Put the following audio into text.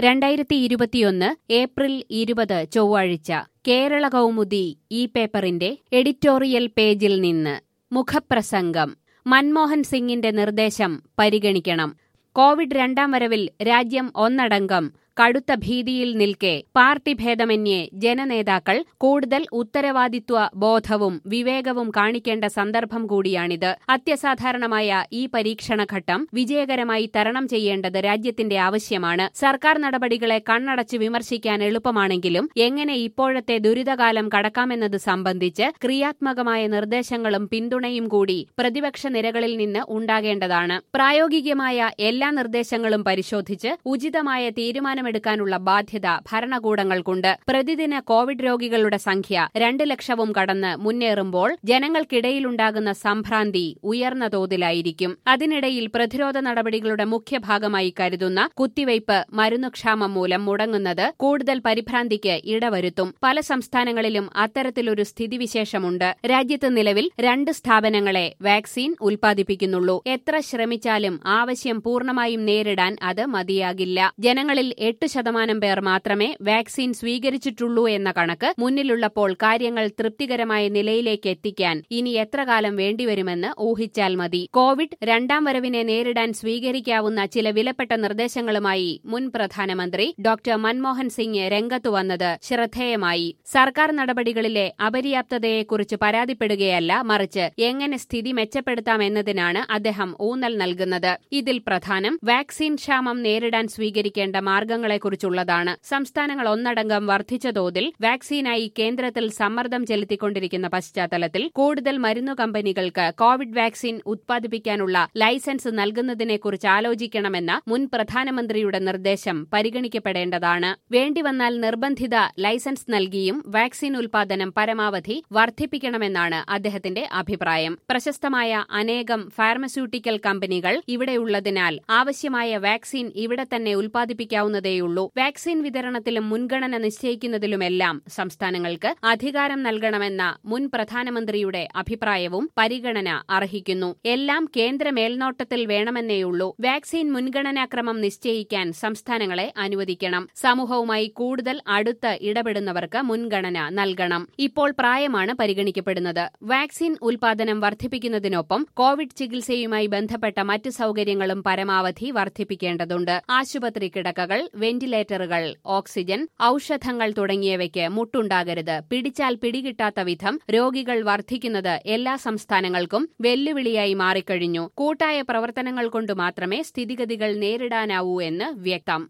രണ്ടായിരത്തി ഇരുപത്തിയൊന്ന് ഏപ്രിൽ ഇരുപത് ചൊവ്വാഴ്ച കേരള കൗമുദി ഈ പേപ്പറിന്റെ എഡിറ്റോറിയൽ പേജിൽ നിന്ന് മുഖപ്രസംഗം മൻമോഹൻ സിംഗിന്റെ നിർദ്ദേശം പരിഗണിക്കണം കോവിഡ് രണ്ടാം വരവിൽ രാജ്യം ഒന്നടങ്കം കടുത്ത ഭീതിയിൽ നിൽക്കെ പാർട്ടി ഭേദമന്യേ ജനനേതാക്കൾ കൂടുതൽ ഉത്തരവാദിത്വ ബോധവും വിവേകവും കാണിക്കേണ്ട സന്ദർഭം കൂടിയാണിത് അത്യസാധാരണമായ ഈ പരീക്ഷണഘട്ടം വിജയകരമായി തരണം ചെയ്യേണ്ടത് രാജ്യത്തിന്റെ ആവശ്യമാണ് സർക്കാർ നടപടികളെ കണ്ണടച്ച് വിമർശിക്കാൻ എളുപ്പമാണെങ്കിലും എങ്ങനെ ഇപ്പോഴത്തെ ദുരിതകാലം കടക്കാമെന്നത് സംബന്ധിച്ച് ക്രിയാത്മകമായ നിർദ്ദേശങ്ങളും പിന്തുണയും കൂടി പ്രതിപക്ഷ നിരകളിൽ നിന്ന് ഉണ്ടാകേണ്ടതാണ് പ്രായോഗികമായ എല്ലാ നിർദ്ദേശങ്ങളും പരിശോധിച്ച് ഉചിതമായ തീരുമാനം തീരുമാനമെടുക്കാനുള്ള ബാധ്യത ഭരണകൂടങ്ങൾക്കുണ്ട് പ്രതിദിന കോവിഡ് രോഗികളുടെ സംഖ്യ രണ്ട് ലക്ഷവും കടന്ന് മുന്നേറുമ്പോൾ ജനങ്ങൾക്കിടയിലുണ്ടാകുന്ന സംഭ്രാന്തി ഉയർന്ന തോതിലായിരിക്കും അതിനിടയിൽ പ്രതിരോധ നടപടികളുടെ മുഖ്യഭാഗമായി കരുതുന്ന കുത്തിവയ്പ് മരുന്നുക്ഷാമം മൂലം മുടങ്ങുന്നത് കൂടുതൽ പരിഭ്രാന്തിക്ക് ഇടവരുത്തും പല സംസ്ഥാനങ്ങളിലും അത്തരത്തിലൊരു സ്ഥിതിവിശേഷമുണ്ട് രാജ്യത്ത് നിലവിൽ രണ്ട് സ്ഥാപനങ്ങളെ വാക്സിൻ ഉൽപ്പാദിപ്പിക്കുന്നുള്ളൂ എത്ര ശ്രമിച്ചാലും ആവശ്യം പൂർണ്ണമായും നേരിടാൻ അത് മതിയാകില്ല ജനങ്ങളിൽ എട്ട് ശതമാനം പേർ മാത്രമേ വാക്സിൻ സ്വീകരിച്ചിട്ടുള്ളൂ എന്ന കണക്ക് മുന്നിലുള്ളപ്പോൾ കാര്യങ്ങൾ തൃപ്തികരമായ നിലയിലേക്ക് എത്തിക്കാൻ ഇനി എത്ര കാലം വേണ്ടിവരുമെന്ന് ഊഹിച്ചാൽ മതി കോവിഡ് രണ്ടാം വരവിനെ നേരിടാൻ സ്വീകരിക്കാവുന്ന ചില വിലപ്പെട്ട നിർദ്ദേശങ്ങളുമായി മുൻ പ്രധാനമന്ത്രി ഡോക്ടർ മൻമോഹൻ സിംഗ് രംഗത്തു വന്നത് ശ്രദ്ധേയമായി സർക്കാർ നടപടികളിലെ അപര്യാപ്തതയെക്കുറിച്ച് പരാതിപ്പെടുകയല്ല മറിച്ച് എങ്ങനെ സ്ഥിതി മെച്ചപ്പെടുത്താമെന്നതിനാണ് അദ്ദേഹം ഊന്നൽ നൽകുന്നത് ഇതിൽ പ്രധാനം വാക്സിൻ ക്ഷാമം നേരിടാൻ സ്വീകരിക്കേണ്ട മാർഗങ്ങളെക്കുറിച്ചുള്ളതാണ് സംസ്ഥാനങ്ങൾ ഒന്നടങ്കം വർദ്ധിച്ച തോതിൽ വാക്സിനായി കേന്ദ്രത്തിൽ സമ്മർദ്ദം ചെലുത്തിക്കൊണ്ടിരിക്കുന്ന പശ്ചാത്തലത്തിൽ കൂടുതൽ മരുന്നു കമ്പനികൾക്ക് കോവിഡ് വാക്സിൻ ഉത്പാദിപ്പിക്കാനുള്ള ലൈസൻസ് നൽകുന്നതിനെക്കുറിച്ച് ആലോചിക്കണമെന്ന മുൻ പ്രധാനമന്ത്രിയുടെ നിർദ്ദേശം പരിഗണിക്കപ്പെടേണ്ടതാണ് വേണ്ടിവന്നാൽ നിർബന്ധിത ലൈസൻസ് നൽകിയും വാക്സിൻ ഉൽപാദനം പരമാവധി വർദ്ധിപ്പിക്കണമെന്നാണ് അദ്ദേഹത്തിന്റെ അഭിപ്രായം പ്രശസ്തമായ അനേകം ഫാർമസ്യൂട്ടിക്കൽ കമ്പനികൾ ഇവിടെയുള്ളതിനാൽ ആവശ്യമായ വാക്സിൻ ഇവിടെ തന്നെ ഉൽപ്പാദിപ്പിക്കാവുന്നതേയുള്ളൂ വാക്സിൻ വിതരണത്തിലും മുൻഗണന നിശ്ചയിക്കുന്നതിലുമെല്ലാം സംസ്ഥാനങ്ങൾക്ക് അധികാരം നൽകണമെന്ന മുൻ പ്രധാനമന്ത്രിയുടെ അഭിപ്രായവും പരിഗണന അർഹിക്കുന്നു എല്ലാം കേന്ദ്ര മേൽനോട്ടത്തിൽ വേണമെന്നേയുള്ളൂ വാക്സിൻ മുൻഗണനാക്രമം നിശ്ചയിക്കാൻ സംസ്ഥാനങ്ങളെ അനുവദിക്കണം സമൂഹവുമായി കൂടുതൽ അടുത്ത് ഇടപെടുന്നവർക്ക് മുൻഗണന നൽകണം ഇപ്പോൾ പ്രായമാണ് പരിഗണിക്കപ്പെടുന്നത് വാക്സിൻ ഉൽപാദനം വർദ്ധിപ്പിക്കുന്നതിനൊപ്പം കോവിഡ് ചികിത്സയുമായി ബന്ധപ്പെട്ട മറ്റ് സൌകര്യങ്ങളും പരമാവധി വർദ്ധിപ്പിക്കേണ്ടതുണ്ട് ആശുപത്രി കിടക്കകൾ വെന്റിലേറ്ററുകൾ ഓക്സിജൻ ഔഷധങ്ങൾ തുടങ്ങിയവയ്ക്ക് മുട്ടുണ്ടാകരുത് പിടിച്ചാൽ പിടികിട്ടാത്ത വിധം രോഗികൾ വർദ്ധിക്കുന്നത് എല്ലാ സംസ്ഥാനങ്ങൾക്കും വെല്ലുവിളിയായി മാറിക്കഴിഞ്ഞു കൂട്ടായ പ്രവർത്തനങ്ങൾ കൊണ്ട് മാത്രമേ സ്ഥിതിഗതികൾ നേരിടാനാവൂ എന്ന് വ്യക്തം